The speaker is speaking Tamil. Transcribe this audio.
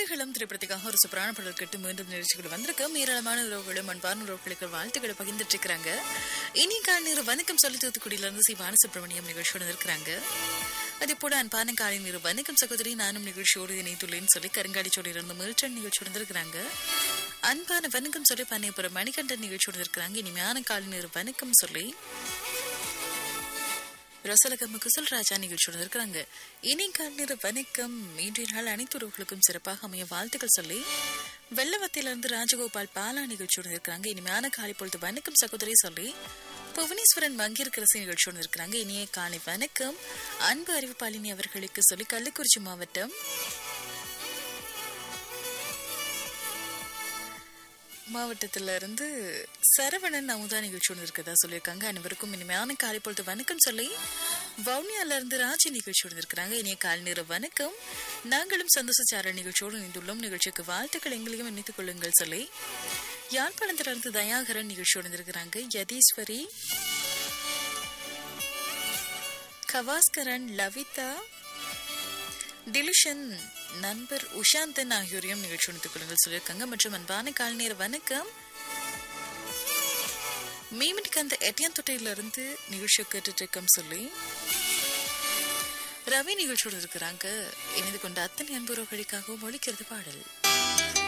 ஆடுகளம் திரைப்படத்துக்காக ஒரு சூப்பரான பாடல் கேட்டு மீண்டும் நிகழ்ச்சிகள் வந்திருக்கு ஏராளமான உறவுகளும் அன்பான உறவுகளுக்கு வாழ்த்துக்களை பகிர்ந்துட்டு இருக்கிறாங்க இனி காலநீர் வணக்கம் சொல்லி தூத்துக்குடியில இருந்து சி பாலசுப்ரமணியம் நிகழ்ச்சியோடு இருக்கிறாங்க அதே போல அன்பான காலை நீர் வணக்கம் சகோதரி நானும் நிகழ்ச்சியோடு இணைத்துள்ளேன்னு சொல்லி கருங்காடிச்சோடு இருந்து மில்டன் நிகழ்ச்சியோடு இருக்கிறாங்க அன்பான வணக்கம் சொல்லி பண்ணையபுரம் மணிகண்டன் நிகழ்ச்சியோடு இருக்கிறாங்க இனிமையான காலை நீர் வணக்கம் சொல்லி ரசலகம் குசல் ராஜா நிகழ்ச்சியோடு இருக்கிறாங்க இனி கண்ணீர் வணக்கம் இன்றைய நாள் அனைத்து உறவுகளுக்கும் சிறப்பாக அமைய வாழ்த்துக்கள் சொல்லி வெள்ளவத்திலிருந்து ராஜகோபால் பாலா நிகழ்ச்சியோடு இருக்கிறாங்க இனிமையான காலை பொழுது வணக்கம் சகோதரி சொல்லி புவனேஸ்வரன் மங்கிருக்கரசி நிகழ்ச்சியோடு இருக்கிறாங்க இனிய காலை வணக்கம் அன்பு அறிவிப்பாளினி அவர்களுக்கு சொல்லி கள்ளக்குறிச்சி மாவட்டம் மாவட்டத்துல இருந்து சரவணன் அமுதா நிகழ்ச்சி ஒன்று இருக்கதா சொல்லியிருக்காங்க அனைவருக்கும் இனிமையான காலை பொழுது வணக்கம் சொல்லி வவுனியால இருந்து ராஜி நிகழ்ச்சியோடு இருக்கிறாங்க இனிய காலை நேர வணக்கம் நாங்களும் சந்தோஷச்சார நிகழ்ச்சியோடு இணைந்துள்ளோம் நிகழ்ச்சிக்கு வாழ்த்துக்கள் எங்களையும் இணைத்துக் கொள்ளுங்கள் சொல்லி யாழ்ப்பாணத்துல இருந்து தயாகரன் நிகழ்ச்சியோடு இருக்கிறாங்க யதீஸ்வரி கவாஸ்கரன் லவிதா டிலிஷன் நண்பர் உஷாந்தன் ஆகியோரையும் நிகழ்ச்சி உணர்த்துக் கொள்ளுங்கள் சொல்லியிருக்காங்க மற்றும் அன்பான கால் நேர வணக்கம் மீமிட்டுக்கு அந்த எட்டியாந்தொட்டையில இருந்து நிகழ்ச்சியை கேட்டுட்டு இருக்கோம் சொல்லி ரவி நிகழ்ச்சியோடு இருக்கிறாங்க இணைந்து கொண்ட அத்தனை அன்புறவுகளுக்காகவும் ஒழிக்கிறது பாடல்